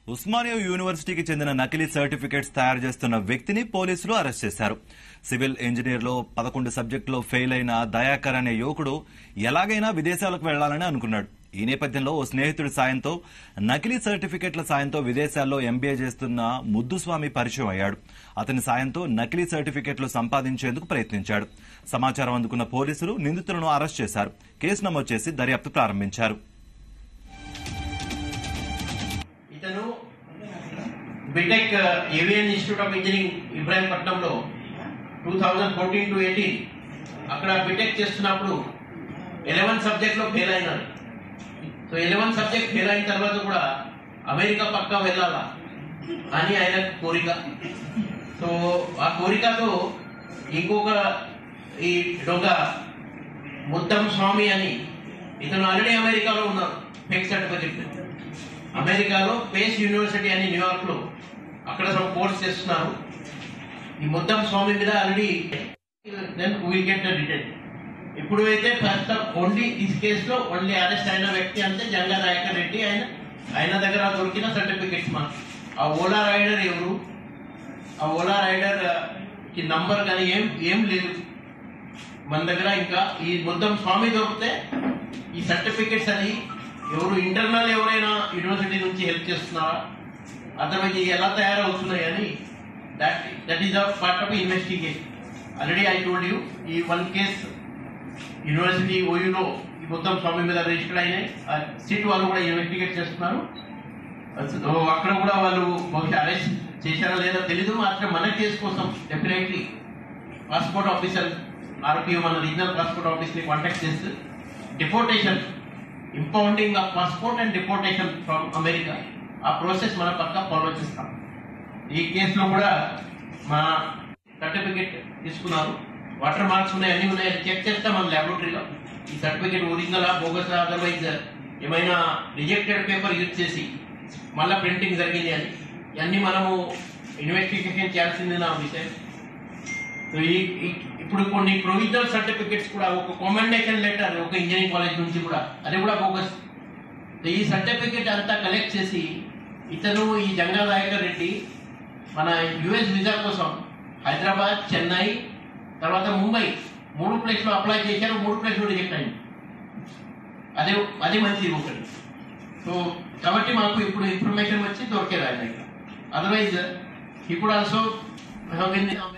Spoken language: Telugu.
ఉస్మానియా యూనివర్సిటీకి చెందిన నకిలీ సర్టిఫికేట్స్ తయారు చేస్తున్న వ్యక్తిని పోలీసులు అరెస్ట్ చేశారు సివిల్ ఇంజనీర్లో పదకొండు సబ్జెక్టులో ఫెయిల్ అయిన దయాకర్ అనే యువకుడు ఎలాగైనా విదేశాలకు వెళ్లాలని అనుకున్నాడు ఈ నేపథ్యంలో ఓ స్నేహితుడి సాయంతో నకిలీ సర్టిఫికెట్ల సాయంతో విదేశాల్లో ఎంబీఏ చేస్తున్న ముద్దుస్వామి పరిచయం అయ్యాడు అతని సాయంతో నకిలీ సర్టిఫికెట్లు సంపాదించేందుకు ప్రయత్నించాడు సమాచారం అందుకున్న పోలీసులు నిందితులను అరెస్ట్ చేశారు కేసు నమోదు చేసి దర్యాప్తు ప్రారంభించారు ఇతను BTech Avian institute of engineering ఇబ్రాహీంపట్నంలో two thousand fourteen to eighteen అక్కడ బీటెక్ చేస్తున్నప్పుడు ఎలెవెన్ సబ్జెక్ట్ లో ఫెయిల్ అయినాడు సో ఎలెవెన్ సబ్జెక్ట్ ఫెయిల్ అయిన తర్వాత కూడా అమెరికా పక్కా వెళ్ళాలా అని ఆయన కోరిక సో ఆ కోరికతో ఇంకొక ఈ డొంగ ముద్దం స్వామి అని ఇతను ఆల్రెడీ అమెరికాలో ఉన్నారు ఫేక్ సర్టిఫికెట్ అమెరికాలో పేస్ యూనివర్సిటీ అని న్యూయార్క్ లో అక్కడ సమ్ కోర్స్ చేస్తున్నారు ఈ ముద్దం స్వామి మీద already then will get the detail ఇప్పుడు అయితే ఫస్ట్ ఓన్లీ ఈ కేసులో ఓన్లీ అరెస్ట్ అయిన వ్యక్తి అంటే జంగా నాయకర్ రెడ్డి ఆయన ఆయన దగ్గర దొరికిన సర్టిఫికెట్స్ మన ఆ ఓలా రైడర్ ఎవరు ఆ ఓలా రైడర్ కి నంబర్ కానీ ఏం ఏం లేదు మన దగ్గర ఇంకా ఈ మొత్తం స్వామి దొరికితే ఈ సర్టిఫికెట్స్ అని ఎవరు ఇంటర్నల్ ఎవరైనా యూనివర్సిటీ నుంచి హెల్ప్ చేస్తున్నారా అదర్వైజ్ ఇవి ఎలా తయారవుతున్నాయి అని that that is the part of investigation already I told you ఈ వన్ కేస్ యూనివర్సిటీ ఓయూలో ఈ మొత్తం స్వామి మీద రిజిస్టర్ అయినాయి సిట్ వాళ్ళు కూడా ఇన్వెస్టిగేట్ చేస్తున్నారు సో అక్కడ కూడా వాళ్ళు బహుశా అరెస్ట్ చేశారా లేదా తెలీదు మాత్రం మన కేసు కోసం డెఫినెట్లీ పాస్పోర్ట్ ఆఫీసర్ ఆర్పిఓ మన రీజనల్ పాస్పోర్ట్ ఆఫీస్ ని కాంటాక్ట్ చేస్తూ deportation impounding of passport and deportation from America ఆ ప్రాసెస్ మన పక్క ఫాలో చేస్తాం ఈ కేసులో కూడా మన సర్టిఫికెట్ తీసుకున్నారు వాటర్ మార్క్స్ ఉన్నాయి అన్ని ఉన్నాయి చెక్ చేస్తాం మన ల్యాబొరేటరీలో ఈ సర్టిఫికెట్ ఒరిజినల్ బోగస్ అదర్వైజ్ ఏమైనా రిజెక్టెడ్ పేపర్ యూజ్ చేసి మళ్ళా ప్రింటింగ్ జరిగింది అని ఇవన్నీ మనము ఇన్వెస్టిగేషన్ చేయాల్సింది నా విషయం సో ఈ ఈ- ఇప్పుడు కొన్ని ప్రొవిజనల్ సర్టిఫికెట్స్ కూడా ఒక కామెండేషన్ లెటర్ ఒక ఇంజనీరింగ్ కాలేజ్ నుంచి కూడా అది కూడా బోగస్ సో ఈ సర్టిఫికెట్ అంతా కలెక్ట్ చేసి ఇతను ఈ జంగా నాయకర్ రెడ్డి మన యుఎస్ వీసా కోసం హైదరాబాద్ చెన్నై తర్వాత ముంబై మూడు ప్లేస్ లో అప్లై చేశారు మూడు ప్లేస్ లో రిజెక్ట్ అయింది అదే అది మంచిది ఒకటి సో కాబట్టి మాకు ఇప్పుడు ఇన్ఫర్మేషన్ వచ్చి దొరికేది ఆయన అదర్వైజ్ ఇప్పుడు ఆల్సో